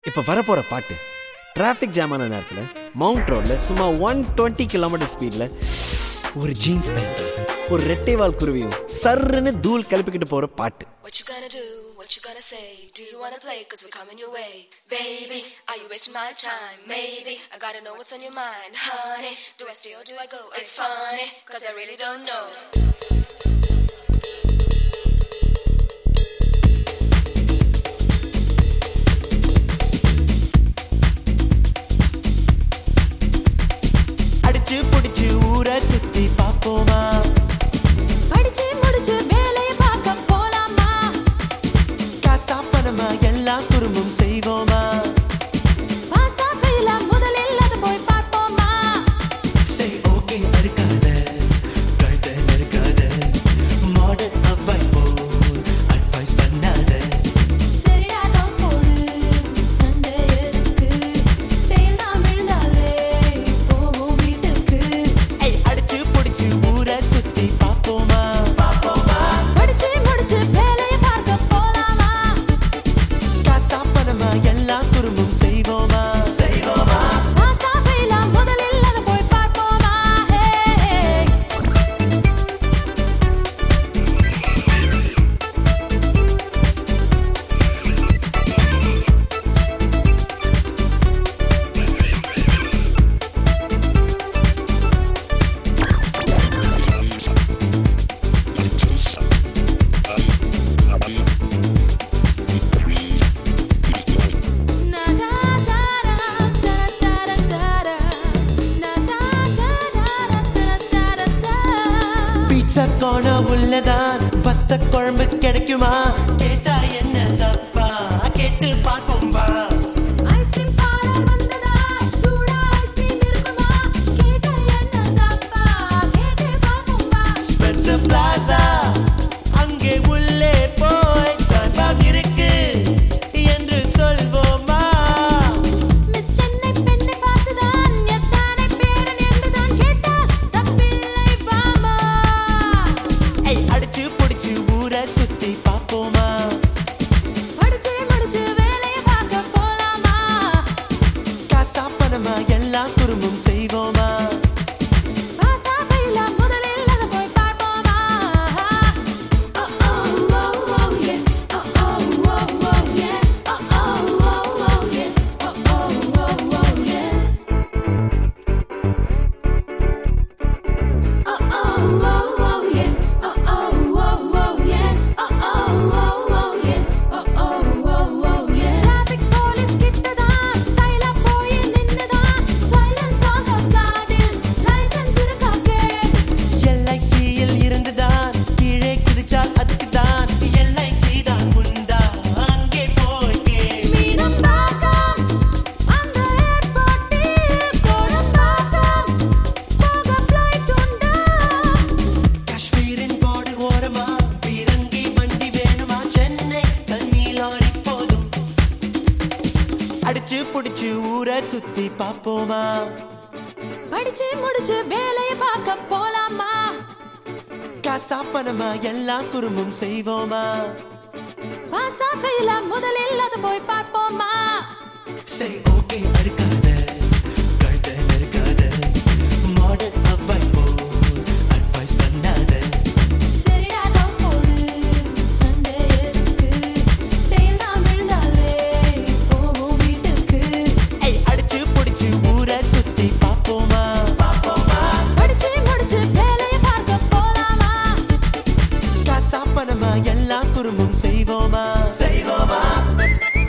இப்போ வரப்போற பாட்டு டிராஃபிக் ஜாமான நேரத்தில் மவுண்ட் ரோட்ல சும்மா ஒன் டுவெண்ட்டி கிலோமீட்டர் ஸ்பீடில் ஒரு ஜீன்ஸ் பேண்ட் ஒரு ரெட்டை வால் குருவியும் சர்ருன்னு தூள் கிளப்பிக்கிட்டு போற பாட்டு What you gonna do? What you gonna say? Do you wanna play? Cause we're coming your way. Baby, are you wasting my time? Maybe. I gotta know what's on your mind. Honey, do I stay or do I go? It's funny, cause I really don't know. அடிச்சு புடிச்சு ஊரை சுத்தி பாப்போமா படிச்சு முடிச்சு வேலையை பார்க்க போலாமா காசா பணமா எல்லாம் குறும்பும் செய்வோமா பாசா ஃபெயிலா முதலில் அது போய் பார்ப்போமா சரி ஓகே இருக்காத கழுத்த நெருக்காத மாடர்ன் அவ்வாய் போ அட்வைஸ் பண்ணாத சரிடா டவுஸ் போடு சண்டை எதுக்கு தேல் தான் விழுந்தாலே போவோம் வீட்டுக்கு ஏய் அடிச்சு புடிச்சு ஊரை சுத்தி பாப்போமா பாப்போமா படிச்சு முடிச்சு வேலையை பார்க்க போலாமா காசா பணமா எல்லாம் குறும்பும் செய்வோமா செய்வோமா பாசா ஃபெயிலா முதலில் அது போய் பார்ப்போமா hey Na da da da da da da da Na da da da da da da da pizza கோண உள்ளதான் வத்த குழம்பு கிடைக்குமா கேட்டா என்ன தப்பா கேட்டு பார்ப்போம் வா ஐஸ்கிரீம் பார வந்ததா சூடா ஐஸ்கிரீம் இருக்குமா கேட்டா என்ன தப்பா கேட்டே பாப்போம் வா ஸ்பென்சர் பிளாசா அங்கே உள்ளே போய் சாய்பாக் இருக்கு என்று சொல்வோமா மிஸ் சென்னை பெண்ணை பார்த்துதான் எத்தானை பேரன் என்றுதான் கேட்டா தப்பில்லை பாமா ஏய் அடிச்சு புடிச்சு ஊரை சுத்தி பார்ப்போமா படிச்சு முடிச்சு வேலையை பார்க்க போலாமா காசா பணமா எல்லாம் குறும்பும் செய்வோமா பாசா ஃபெயிலா முதலில் அதை போய் பார்ப்போமா Oh oh oh oh yeah. Oh oh oh oh yeah. Oh oh oh oh yeah. Oh oh oh oh yeah. Oh oh oh oh yeah. Oh oh oh oh yeah. Oh oh oh oh yeah. Oh oh oh oh yeah. Traffic police கிட்டதான் ஸ்டைலா போய் நின்னுதான் silence ஆக காதில் licence இருக்கா கேள் எல்ஐசியில் இருந்துதான் கீழே குதிச்சால் அதுக்கு தான் எல்ஐசி தான் உண்டா அங்கே போய் கேள் மீனம் பாக்கம் அந்த ஏர்போர்ட்டில் கோடம் பாக்கம் போக ஃப்ளைட் உண்டா காஷ்மீரின் border ஓரமா பீரங்கி வண்டி வேணுமா சென்னை தண்ணி லாரி போதும் அடிச்சு புடிச்சு ஊரை சுத்தி பாப்போமா படிச்சு முடிச்சு வேலையை பார்க்க போலாமா காசா பணமா எல்லாம் குறும்பும் செய்வோமா பாசா ஃபெயிலா முதலில் அதை போய் பார்ப்போமா சரி ஓகே இருக்காத கழுத்த நெருக்காத மாடர்ன் அவ்வாய் போ அட்வைஸ் பண்ணாத சரிடா டவுஸ் போடு சண்டை எதுக்கு தேல் தான் விழுந்தாலே போவோம் வீட்டுக்கு ஏய் அடிச்சு புடிச்சு ஊரை சுத்தி பாப்போமா பாப்போமா படிச்சு முடிச்சு வேலையை பார்க்க போலாமா காசா பணமா எல்லாம் குறும்பும் செய்வோமா செய்வோமா